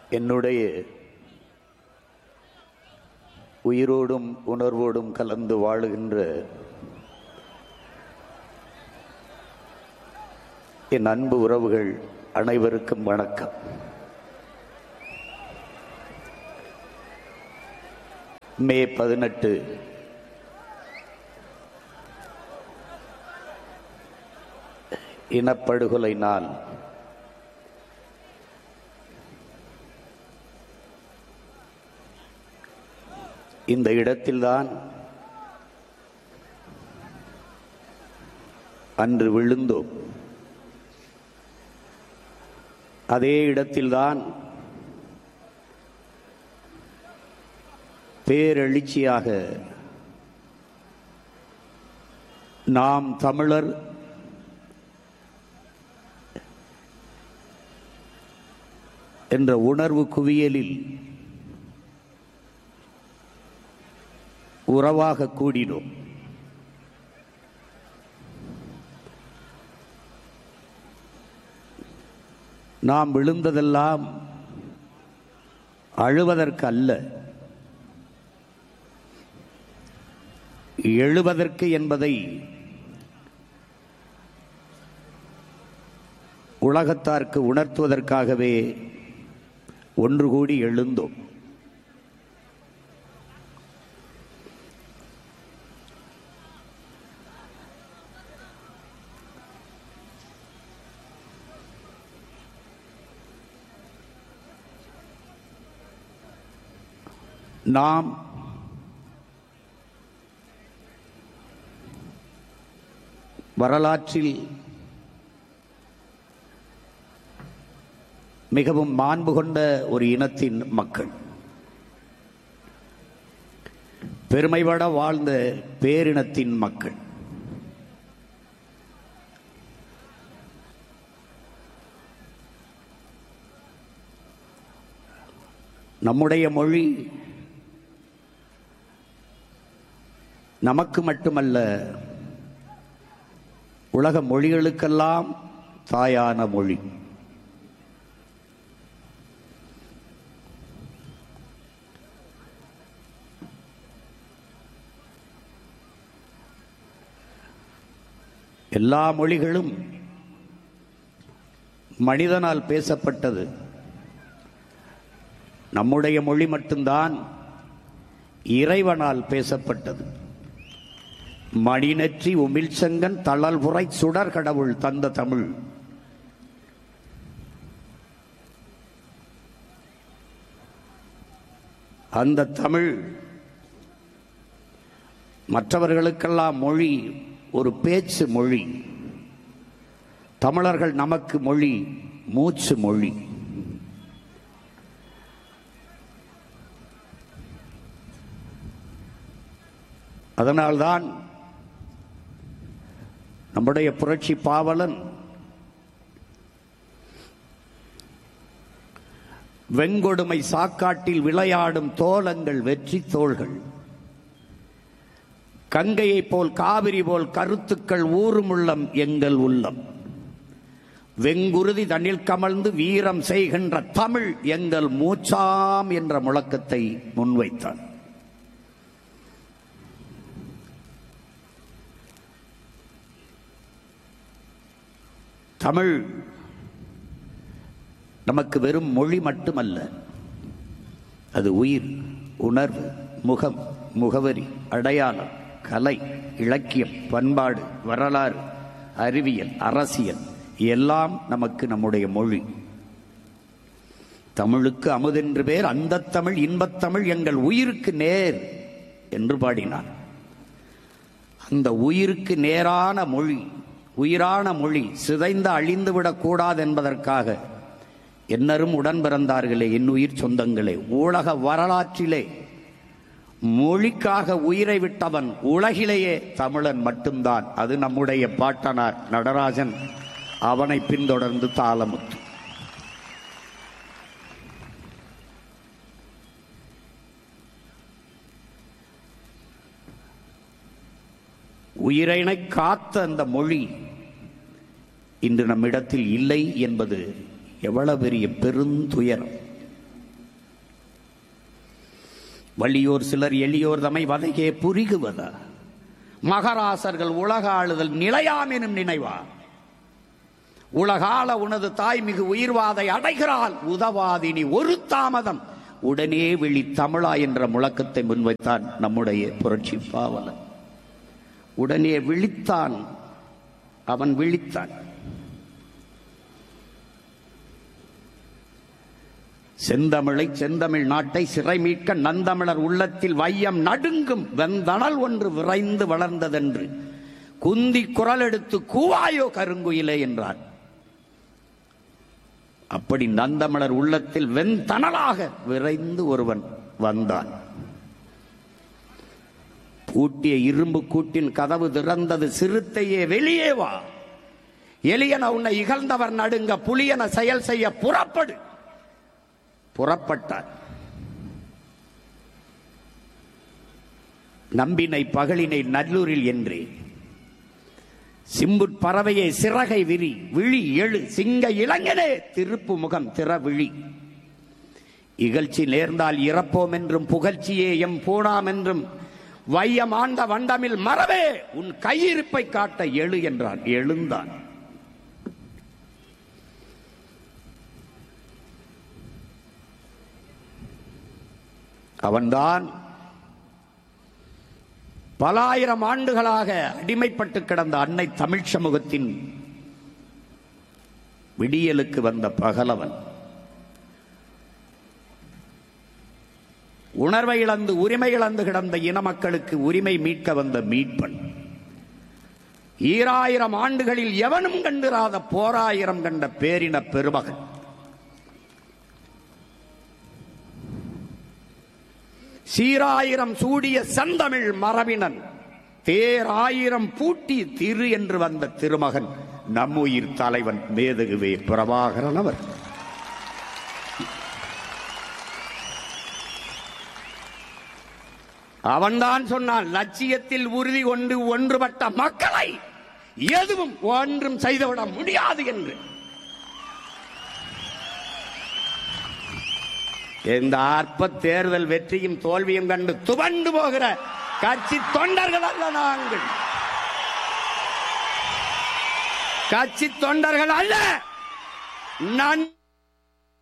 என்னுடைய உயிரோடும் உணர்வோடும் கலந்து வாழுகின்ற என் அன்பு உறவுகள் அனைவருக்கும் வணக்கம் மே பதினெட்டு இனப்படுகொலை நாள் இந்த இடத்தில்தான் அன்று விழுந்தோம் அதே இடத்தில்தான் பேரெழுச்சியாக நாம் தமிழர் என்ற உணர்வு குவியலில் உறவாக கூடினோம் நாம் விழுந்ததெல்லாம் அழுவதற்கு அல்ல எழுவதற்கு என்பதை உலகத்தார்க்கு உணர்த்துவதற்காகவே ஒன்று கூடி எழுந்தோம் நாம் வரலாற்றில் மிகவும் மாண்பு கொண்ட ஒரு இனத்தின் மக்கள் பெருமைபட வாழ்ந்த பேரினத்தின் மக்கள் நம்முடைய மொழி நமக்கு மட்டுமல்ல உலக மொழிகளுக்கெல்லாம் தாயான மொழி எல்லா மொழிகளும் மனிதனால் பேசப்பட்டது நம்முடைய மொழி மட்டும்தான் இறைவனால் பேசப்பட்டது மணிநெற்றி உமிழ்சங்கன் தளல்புரை சுடர் கடவுள் தந்த தமிழ் அந்த தமிழ் மற்றவர்களுக்கெல்லாம் மொழி ஒரு பேச்சு மொழி தமிழர்கள் நமக்கு மொழி மூச்சு மொழி அதனால்தான் நம்முடைய புரட்சி பாவலன் வெங்கொடுமை சாக்காட்டில் விளையாடும் தோலங்கள் வெற்றி தோள்கள் கங்கையைப் போல் காவிரி போல் கருத்துக்கள் ஊறும் உள்ளம் எங்கள் உள்ளம் வெங்குருதி தண்ணில் கமழ்ந்து வீரம் செய்கின்ற தமிழ் எங்கள் மூச்சாம் என்ற முழக்கத்தை முன்வைத்தான் தமிழ் நமக்கு வெறும் மொழி மட்டுமல்ல அது உயிர் உணர்வு முகம் முகவரி அடையாளம் கலை இலக்கியம் பண்பாடு வரலாறு அறிவியல் அரசியல் எல்லாம் நமக்கு நம்முடைய மொழி தமிழுக்கு அமுதென்று பேர் அந்த தமிழ் இன்பத் தமிழ் எங்கள் உயிருக்கு நேர் என்று பாடினார் அந்த உயிருக்கு நேரான மொழி உயிரான மொழி சிதைந்து அழிந்துவிடக் கூடாது என்பதற்காக என்னரும் உடன் பிறந்தார்களே என் உயிர் சொந்தங்களே உலக வரலாற்றிலே மொழிக்காக உயிரை விட்டவன் உலகிலேயே தமிழன் மட்டும்தான் அது நம்முடைய பாட்டனார் நடராஜன் அவனை பின்தொடர்ந்து தாளமுத்து உயிரினை காத்த அந்த மொழி இன்று நம்மிடத்தில் இல்லை என்பது எவ்வளவு பெரிய பெருந்துயரம் வலியோர் சிலர் எளியோர் தமை வதையே புரிகுவதா மகராசர்கள் உலக ஆளுதல் நிலையாம் எனும் நினைவா உலகால உனது தாய் மிகு உயிர்வாதை அடைகிறாள் உதவாதினி ஒரு தாமதம் உடனே விழி தமிழா என்ற முழக்கத்தை முன்வைத்தான் நம்முடைய புரட்சி பாவலன் உடனே விழித்தான் அவன் விழித்தான் செந்தமிழை செந்தமிழ் நாட்டை சிறை மீட்க நந்தமிழர் உள்ளத்தில் வையம் நடுங்கும் வெந்தணல் ஒன்று விரைந்து வளர்ந்ததென்று குந்தி குரல் எடுத்து கூவாயோ கருங்குயிலே என்றார் அப்படி நந்தமிழர் உள்ளத்தில் வெண்தணலாக விரைந்து ஒருவன் வந்தான் பூட்டிய இரும்பு கூட்டின் கதவு திறந்தது சிறுத்தையே வெளியே வா எளியன உன்னை இகழ்ந்தவர் நடுங்க புலியன செயல் செய்ய புறப்படு புறப்பட்டார் நம்பினை பகலினை நல்லூரில் என்று சிம்புட் பறவையை சிறகை விரி விழி எழு சிங்க இளைஞனே திருப்பு முகம் திற விழி இகழ்ச்சி நேர்ந்தால் இறப்போம் என்றும் புகழ்ச்சியே எம் பூணாம் என்றும் வையம் ஆண்ட வண்டமில் மறவே உன் கையிருப்பை காட்ட எழு என்றான் எழுந்தான் அவன்தான் பல ஆயிரம் ஆண்டுகளாக அடிமைப்பட்டு கிடந்த அன்னை தமிழ் சமூகத்தின் விடியலுக்கு வந்த பகலவன் உணர்வை இழந்து உரிமை இழந்து கிடந்த இன மக்களுக்கு உரிமை மீட்க வந்த மீட்பன் ஈராயிரம் ஆண்டுகளில் எவனும் கண்டிராத போராயிரம் கண்ட பேரின பெருமகன் சீராயிரம் சூடிய செந்தமிழ் மரபினன் தேராயிரம் பூட்டி திரு என்று வந்த திருமகன் நம்முயிர் தலைவன் மேதகுவே பிரபாகரன் அவர் அவன்தான் சொன்னான் லட்சியத்தில் உறுதி கொண்டு ஒன்றுபட்ட மக்களை எதுவும் ஒன்றும் செய்துவிட முடியாது என்று இந்த அற்ப தேர்தல் வெற்றியும் தோல்வியும் கண்டு துவண்டு போகிற கட்சி தொண்டர்கள் அல்ல நாங்கள் கட்சி தொண்டர்கள் அல்ல நன்